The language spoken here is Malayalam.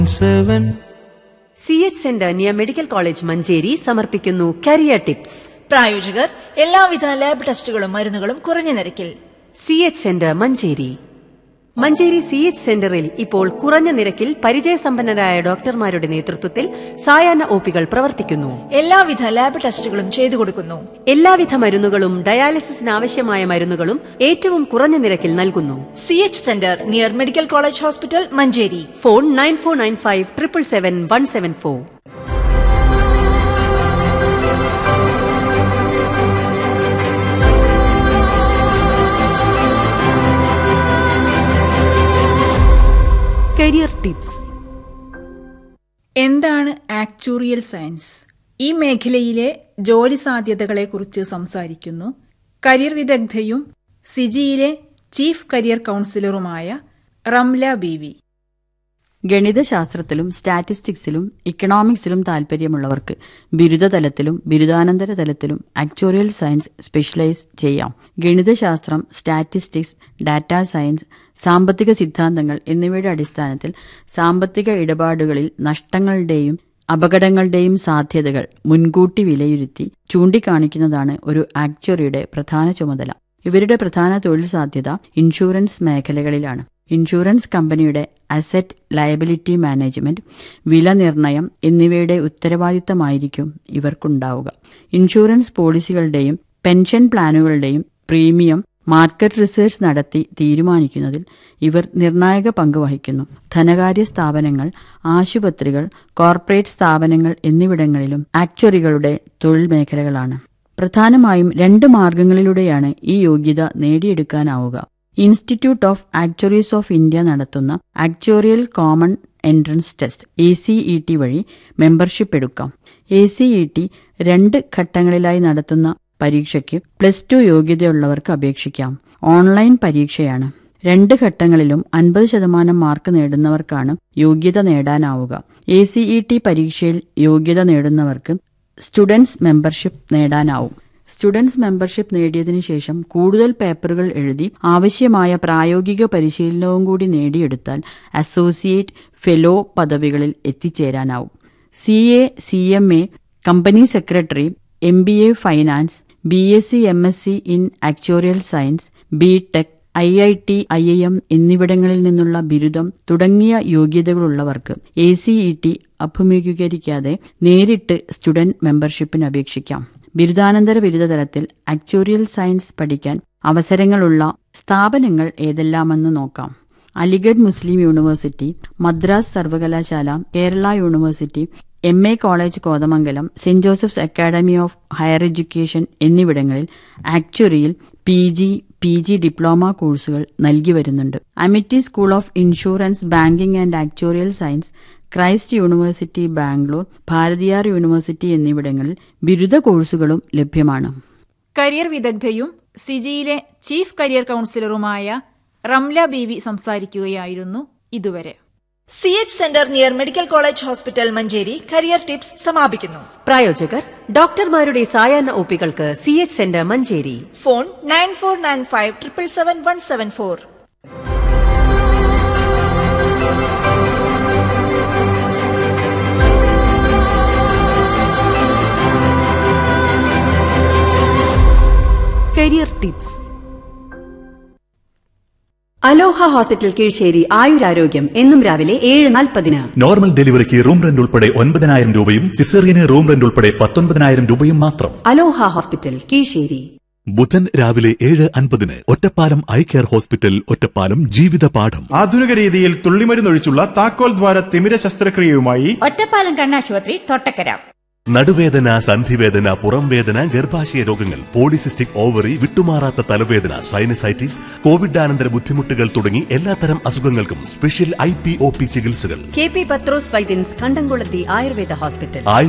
seven. C H centre near medical college Manjeri സമർപ്പിക്കുന്നു കരിയർ ടിപ്സ് പ്രായോജകർ എല്ലാവിധ ലാബ് ടെസ്റ്റുകളും മരുന്നുകളും കുറഞ്ഞ നിരക്കിൽ C H centre Manjeri Manjeri C H സെന്ററിൽ ഇപ്പോൾ കുറഞ്ഞ നിരക്കിൽ പരിചയസമ്പന്നരായ ഡോക്ടർമാരുടെ നേതൃത്വത്തിൽ സായാഹ്ന ഒപികൾ പ്രവർത്തിക്കുന്നു എല്ലാവിധ ലാബ് ടെസ്റ്റുകളും ചെയ്തു കൊടുക്കുന്നു എല്ലാവിധ മരുന്നുകളും ഡയാലിസിസിന് ആവശ്യമായ മരുന്നുകളും ഏറ്റവും കുറഞ്ഞ നിരക്കിൽ നൽകുന്നു C H centre near medical college hospital Manjeri phone nine four nine five triple seven one seven four career tips എന്താണ് ആക്ച്വറിയൽ സയൻസ് ഈ മേഖലയിലെ ജോലി സാധ്യതകളെക്കുറിച്ച് സംസാരിക്കുന്നു കരിയർ വിദഗ്ധയും സിജിയിലെ ചീഫ് കരിയർ കൗൺസിലറുമായ റംല ബീവി ഗണിതശാസ്ത്രത്തിലും സ്റ്റാറ്റിസ്റ്റിക്സിലും ഇക്കണോമിക്സിലും താൽപ്പര്യമുള്ളവർക്ക് ബിരുദതലത്തിലും ബിരുദാനന്തര തലത്തിലും ആക്ച്വറിയൽ സയൻസ് സ്പെഷ്യലൈസ് ചെയ്യാം ഗണിതശാസ്ത്രം സ്റ്റാറ്റിസ്റ്റിക്സ് ഡാറ്റാ സയൻസ് സാമ്പത്തിക സിദ്ധാന്തങ്ങൾ എന്നിവയുടെ അടിസ്ഥാനത്തിൽ സാമ്പത്തിക ഇടപാടുകളിൽ നഷ്ടങ്ങളുടെയും അപകടങ്ങളുടെയും സാധ്യതകൾ മുൻകൂട്ടി വിലയിരുത്തി ചൂണ്ടിക്കാണിക്കുന്നതാണ് ഒരു ആക്ച്വറിയുടെ പ്രധാന ചുമതല ഇവരുടെ പ്രധാന തൊഴിൽ സാധ്യത ഇൻഷുറൻസ് മേഖലകളിലാണ് ഇൻഷുറൻസ് കമ്പനിയുടെ അസറ്റ് ലയബിലിറ്റി മാനേജ്മെന്റ് വില നിർണയം എന്നിവയുടെ ഉത്തരവാദിത്തമായിരിക്കും ഇവർക്കുണ്ടാവുക ഇൻഷുറൻസ് പോളിസികളുടെയും പെൻഷൻ പ്ലാനുകളുടെയും പ്രീമിയം മാർക്കറ്റ് റിസർച്ച് നടത്തി തീരുമാനിക്കുന്നതിൽ ഇവർ നിർണായക പങ്ക് വഹിക്കുന്നു ധനകാര്യ സ്ഥാപനങ്ങൾ ആശുപത്രികൾ കോർപ്പറേറ്റ് സ്ഥാപനങ്ങൾ എന്നിവിടങ്ങളിലും ആക്ച്വറികളുടെ തൊഴിൽ മേഖലകളാണ് പ്രധാനമായും രണ്ട് മാർഗങ്ങളിലൂടെയാണ് ഈ യോഗ്യത നേടിയെടുക്കാനാവുക institute of actuaries of India നടത്തുന്ന actuarial common entrance test A C E T വഴി മെമ്പർഷിപ്പ് എടുക്കാം എ സി ഇ ടി രണ്ട് ഘട്ടങ്ങളിലായി നടത്തുന്ന പരീക്ഷയ്ക്ക് പ്ലസ് ടു യോഗ്യതയുള്ളവർക്ക് അപേക്ഷിക്കാം ഓൺലൈൻ പരീക്ഷയാണ് രണ്ട് ഘട്ടങ്ങളിലും അൻപത് ശതമാനം മാർക്ക് നേടുന്നവർക്കാണ് യോഗ്യത നേടാനാവുക എ സി ഇ ടി പരീക്ഷയിൽ യോഗ്യത നേടുന്നവർക്ക് സ്റ്റുഡൻസ് മെമ്പർഷിപ്പ് നേടാനാവും സ്റ്റുഡൻസ് മെമ്പർഷിപ്പ് നേടിയതിനു ശേഷം കൂടുതൽ പേപ്പറുകൾ എഴുതി ആവശ്യമായ പ്രായോഗിക പരിശീലനവും കൂടി നേടിയെടുത്താൽ അസോസിയേറ്റ് ഫെലോ പദവികളിൽ എത്തിച്ചേരാനാവും C A C M A company secretary M B A finance B S C M S C in actuarial science B tech I I T I I M എന്നിവിടങ്ങളിൽ നിന്നുള്ള ബിരുദം തുടങ്ങിയ യോഗ്യതകളുള്ളവർക്ക് എ സി ഇ ടി അഭിമുഖീകരിക്കാതെ നേരിട്ട് സ്റ്റുഡന്റ് മെമ്പർഷിപ്പിന് അപേക്ഷിക്കാം ബിരുദാനന്തര ബിരുദതലത്തിൽ ആക്ച്വറിയൽ സയൻസ് പഠിക്കാൻ അവസരങ്ങളുള്ള സ്ഥാപനങ്ങൾ ഏതെല്ലാമെന്ന് നോക്കാം അലിഗഡ് മുസ്ലിം യൂണിവേഴ്സിറ്റി മദ്രാസ് സർവകലാശാല Kerala university M A college Kothamangalam saint Joseph's academy of higher education എന്നിവിടങ്ങളിൽ ആക്ച്വറിയിൽ P G P G diploma കോഴ്സുകൾ നൽകി വരുന്നുണ്ട് Amity school of insurance banking and actuarial science Christ university Bangalore Bharathiar university എന്നിവിടങ്ങളിൽ ബിരുദ കോഴ്സുകളും ലഭ്യമാണ് കരിയർ വിദഗ്ധയും സിജിയിലെ ചീഫ് കരിയർ കൗൺസിലറുമായ റംല ബീവി സംസാരിക്കുകയായിരുന്നു ഇതുവരെ C H centre near medical college hospital Manjeri career tips സമാപിക്കുന്നു പ്രായോജകർ ഡോക്ടർമാരുടെ സായാഹ്ന ഒപികൾക്ക് C H centre Manjeri phone nine four nine five triple seven one seven four career tips Aloha hospital Kizhisseri ആയുരാരോഗ്യം എന്നും രാവിലെ ഏഴ് നാൽപ്പതിന് നോർമൽ ഡെലിവറിക്ക് റൂം റെന്റ് ഉൾപ്പെടെ ഒൻപതിനായിരം രൂപയും സിസേറിയന് റൂം റെന്റ് ഉൾപ്പെടെ പത്തൊൻപതിനായിരം രൂപയും മാത്രം അലോഹ ഹോസ്പിറ്റൽ കീഴ്ശ്ശേരി ബുധൻ രാവിലെ ഏഴ് അൻപതിന് Ottapalam eye care hospital Ottapalam ജീവിത പാഠം ആധുനിക രീതിയിൽ തുള്ളിമരുന്നൊഴിച്ചുള്ള താക്കോൽ ദ്വാര തിമിര ശസ്ത്രക്രിയയുമായി ഒറ്റപ്പാലം കണ്ണാശുപത്രി തൊട്ടക്കര നടുവേദന സന്ധിവേദന പുറംവേദന ഗർഭാശയ രോഗങ്ങൾ പോളിസിസ്റ്റിക് ഓവറി വിട്ടുമാറാത്ത തലവേദന സൈനസൈറ്റിസ് കോവിഡാനന്തര ബുദ്ധിമുട്ടുകൾ തുടങ്ങി എല്ലാത്തരം അസുഖങ്ങൾക്കും special I P O P ചികിത്സകൾ K P Pathrose Vaidyans Kandamkulathi Ayurveda hospital